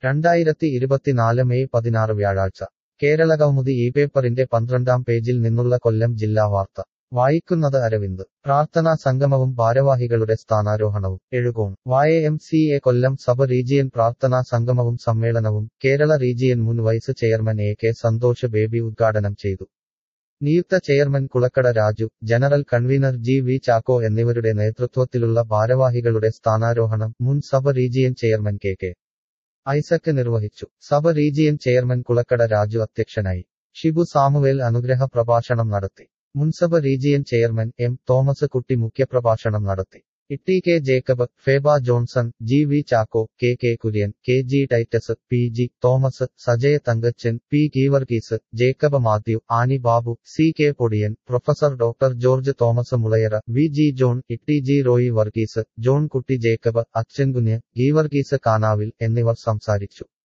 രണ്ടായിരത്തി ഇരുപത്തിനാല് മെയ് പതിനാറ് വ്യാഴാഴ്ച കേരളകൗമുദി ഈ പേപ്പറിന്റെ പന്ത്രണ്ടാം പേജിൽ നിന്നുള്ള കൊല്ലം ജില്ലാ വാർത്ത വായിക്കുന്നത് അരവിന്ദ് പ്രാർത്ഥനാ സംഗമവും ഭാരവാഹികളുടെ സ്ഥാനാരോഹണവും Ezhukone Y M C A Kollam sub region പ്രാർത്ഥനാ സംഗമവും സമ്മേളനവും കേരള റീജിയൻ മുൻ vice chairman A K Santhosh Baby ഉദ്ഘാടനം ചെയ്തു നിയുക്ത chairman Kulakkada Raju general convener G V Chacko എന്നിവരുടെ നേതൃത്വത്തിലുള്ള ഭാരവാഹികളുടെ സ്ഥാനാരോഹണം മുൻ sub region chairman K K Isaac നിർവഹിച്ചു sub region chairman Kulakkada Raju അധ്യക്ഷനായി ഷിബു സാമുവേൽ അനുഗ്രഹ പ്രഭാഷണം നടത്തി മുൻസഭ region chairman M Thomas Kutty മുഖ്യപ്രഭാഷണം നടത്തി Itty K Jacob Feba Johnson G V Chacko K K Kurian K G Titus P G Thomas Sajaya Thankachan P Geevarghese Jacob Mathew Annie Babu C K Podiyan professor doctor George Thomas Mulayara V G John Itty G Roy Varghese John Kutty Jacob Achankunju Geevarghese Kanavil എന്നിവർ സംസാരിച്ചു